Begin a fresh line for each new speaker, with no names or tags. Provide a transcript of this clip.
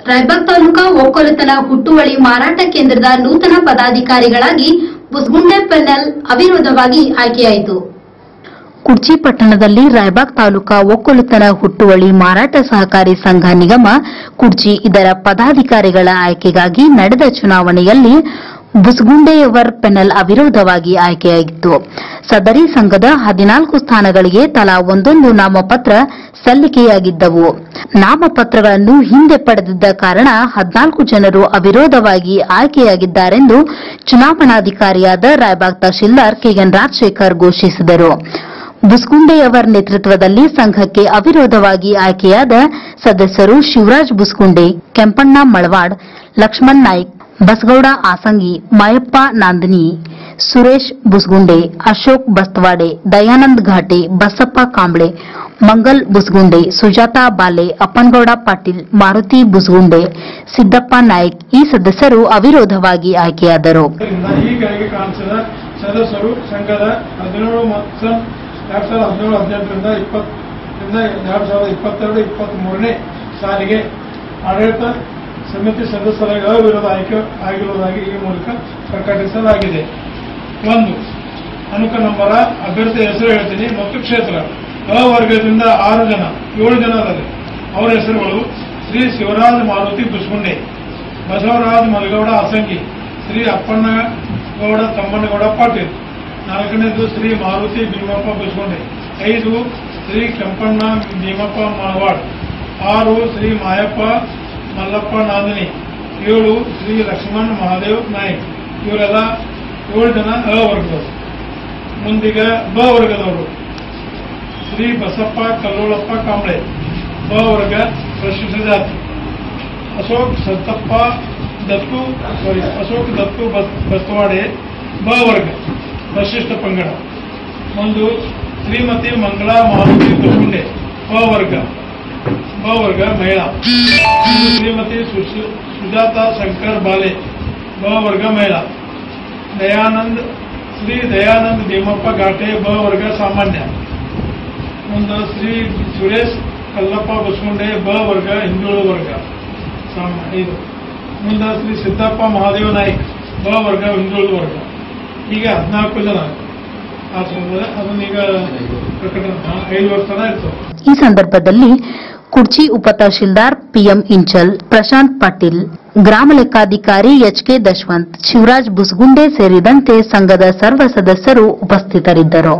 ರಾಯಬಾಗ್ ತಾಲೂಕಾ ಒಕ್ಕಲುತನ ಹುಟ್ಟುವಳಿ ಮಾರಾಟ ಕೇಂದ್ರದ ನೂತನ ಪದಾಧಿಕಾರಿಗಳಾಗಿ ಬುಸ್ಗುಂಡೆ ಪೆನ್ನಲ್ ಅವಿರೋಧವಾಗಿ ಆಯ್ಕೆಯಾಯಿತು ಕುರ್ಚಿ ಪಟ್ಟಣದಲ್ಲಿ ರಾಯಬಾಗ್ ತಾಲೂಕಾ ಒಕ್ಕಲುತನ ಹುಟ್ಟುವಳಿ ಮಾರಾಟ ಸಹಕಾರಿ ಸಂಘ ನಿಗಮ ಕುರ್ಚಿ ಇದರ ಪದಾಧಿಕಾರಿಗಳ ಆಯ್ಕೆಗಾಗಿ ನಡೆದ ಚುನಾವಣೆಯಲ್ಲಿ ಬುಸ್ಗುಂಡೆಯವರ್ ಪೆನಲ್ ಅವಿರೋಧವಾಗಿ ಆಯ್ಕೆಯಾಗಿತ್ತು ಸದರಿ ಸಂಘದ ಹದಿನಾಲ್ಕು ಸ್ಥಾನಗಳಿಗೆ ತಲಾ ಒಂದೊಂದು ನಾಮಪತ್ರ ಸಲ್ಲಿಕೆಯಾಗಿದ್ದವು ನಾಮಪತ್ರಗಳನ್ನು ಹಿಂದೆ ಪಡೆದಿದ್ದ ಕಾರಣ ಹದಿನಾಲ್ಕು ಜನರು ಅವಿರೋಧವಾಗಿ ಆಯ್ಕೆಯಾಗಿದ್ದಾರೆಂದು ಚುನಾವಣಾಧಿಕಾರಿಯಾದ ರಾಯಬಾಗ್ ತಹಶೀಲ್ದಾರ್ ಕೆಎನ್ ರಾಜಶೇಖರ್ ಘೋಷಿಸಿದರು ಬುಸ್ಗುಂಡೆಯವರ್ ನೇತೃತ್ವದಲ್ಲಿ ಸಂಘಕ್ಕೆ ಅವಿರೋಧವಾಗಿ ಆಯ್ಕೆಯಾದ ಸದಸ್ಯರು ಶಿವರಾಜ್ ಬುಸ್ಗುಂಡೆ ಕೆಂಪಣ್ಣ ಮಳವಾಡ್ ಲಕ್ಷ್ಮಣ್ ನಾಯ್ಕ್ ಬಸಗೌಡ ಆಸಂಗಿ ಮಾಯಪ್ಪ ನಾಂದನಿ ಸುರೇಶ್ ಬುಸ್ಗುಂಡೆ ಅಶೋಕ್ ಬಸ್ತವಾಡೆ ದಯಾನಂದ್ ಘಾಟೆ ಬಸಪ್ಪ ಕಾಂಬ್ಳೆ ಮಂಗಲ್ ಬುಸ್ಗುಂಡೆ ಸುಜಾತಾ ಬಾಲೆ ಅಪ್ಪನಗೌಡ ಪಾಟೀಲ್ ಮಾರುತಿ ಬುಸ್ಗುಂಡೆ ಸಿದ್ದಪ್ಪ ನಾಯ್ಕ್ ಈ ಸದಸ್ಯರು ಅವಿರೋಧವಾಗಿ ಆಯ್ಕೆಯಾದರು
ಆದ್ದರಿಂದ ಈ ಕೆಳಗೆ ಕಾಣಿಸಿದ ಸದಸ್ಯರು ಸಂಘದ ಹದಿನೇಳು ಮತ್ತು ಎರಡ್ ಸಾವಿರದ ಹದಿನೇಳು ಹದಿನೆಂಟರಿಂದ ಇಪ್ಪತ್ತರಿಂದ ಎರಡ್ ಸಾವಿರದ ಇಪ್ಪತ್ತೆರಡು ಇಪ್ಪತ್ತ್ ಮೂರನೇ ಸಾಲಿಗೆ ಆಡಳಿತ ಸಮಿತಿ ಸದಸ್ಯರಾಗಿ ಅವಿರೋಧ ಆಯ್ಕೆ ಆಗಿರುವುದಾಗಿ ಈ ಮೂಲಕ ಪ್ರಕಟಿಸಲಾಗಿದೆ ಒಂದು ಅನುಕ ನಂಬರ ಅಭ್ಯರ್ಥಿ ಹೆಸರು ಹೇಳ್ತೀನಿ ಮತ್ತು ಕ್ಷೇತ್ರ ಅ ವರ್ಗದಿಂದ ಆರು ಜನ ಏಳು ಜನ ಅದಾರೆ ಅವರ ಹೆಸರುಗಳು ಶ್ರೀ ಶಿವರಾಜ್ ಮಾರುತಿ ಬುಸ್ಗುಂಡೆ ಬಸವರಾಜ್ ಮಲಗೌಡ ಅಸಂಗಿ ಶ್ರೀ ಅಪ್ಪಣ್ಣ ಗೌಡ ತಮ್ಮಣ್ಣಗೌಡ ಪಾಟೀಲ್ ನಾಲ್ಕನೇದು ಶ್ರೀ ಮಾರುತಿ ಭೀಮಪ್ಪ ಬುಸ್ಗುಂಡೆ ಐದು ಶ್ರೀ ಕೆಂಪಣ್ಣ ಭೀಮಪ್ಪ ಮಳವಾಡ್ ಆರು ಶ್ರೀ ಮಾಯಪ್ಪ ಮಲ್ಲಪ್ಪ ನಾಂದಿನಿ ಏಳು ಶ್ರೀ ಲಕ್ಷ್ಮಣ್ ಮಹಾದೇವ್ ನಾಯ್ಕ್ ಇವರೆಲ್ಲ ಏಳು ಜನ ಅ ವರ್ಗದವರು ಮುಂದೀಗ ಬ ವರ್ಗದವರು ಶ್ರೀ ಬಸಪ್ಪ ಕಲ್ಲೋಳಪ್ಪ ಕಾಂಬ್ಳೆ ಬ ವರ್ಗ ಪರಿಶಿಷ್ಟ ಜಾತಿ ಅಶೋಕ್ ಸತ್ತಪ್ಪ ದತ್ತು ಸಾರಿ ಅಶೋಕ್ ದತ್ತು ಬಸ್- ಬಸ್ತವಾಡೆ ಬ ವರ್ಗ ಪರಿಶಿಷ್ಟ ಪಂಗಡ ಒಂದು ಶ್ರೀಮತಿ ಮಂಗಳಾ ಮಾರುತಿ ಬುಗುಂಡೆ ಬ ವರ್ಗ ಬ ವರ್ಗ ಮಹಿಳಾ ಒಂದು ಶ್ರೀಮತಿ ಸುಶ್- ಸುಜಾತ ಶಂಕರ್ ಬಾಲೆ ಬ ವರ್ಗ ಮಹಿಳಾ ದಯಾನಂದ್ ಶ್ರೀ ದಯಾನಂದ್ ಭೀಮಪ್ಪ ಘಾಟೆ ಬ ವರ್ಗ ಸಾಮಾನ್ಯ ಒಂದು ಶ್ರೀ ಸುರೇಶ್ ಕಲ್ಲಪ್ಪ ಬಸಗುಂಡೆ ಬ ವರ್ಗ ಹಿಂದುಳು ವರ್ಗ ಸಾಮ- ಇದು ಮುಂದೆ ಶ್ರೀ ಸಿದ್ದಪ್ಪ ಮಹಾದೇವ ನಾಯ್ಕ್ ಬ ವರ್ಗ ಹಿಂದುಳಿದ ವರ್ಗ ಈಗ ಹದಿನಾಲ್ಕು ಜನ ಆ ಸಂಘದ ಅದನ್ನೀಗ ಪ್ರಕಟಣೆ ಹಾ, ಐದು ವರ್ಷ ತನ ಇತ್ತು
ಈ ಸಂದರ್ಭದಲ್ಲಿ ಕುರ್ಚಿ ಉಪ ತಹಶೀಲ್ದಾರ್ ಪಿಎಂ ಇಂಚಲ್ ಪ್ರಶಾಂತ್ ಪಾಟೀಲ್ ಗ್ರಾಮ ಲೆಕ್ಕಾಧಿಕಾರಿ ಎಚ್ಕೆ ದಶವಂತ್ ಶಿವರಾಜ್ ಬುಸ್ಗುಂಡೆ ಸೇರಿದಂತೆ ಸಂಘದ ಸರ್ವ ಸದಸ್ಯರು ಉಪಸ್ಥಿತರಿದ್ದರು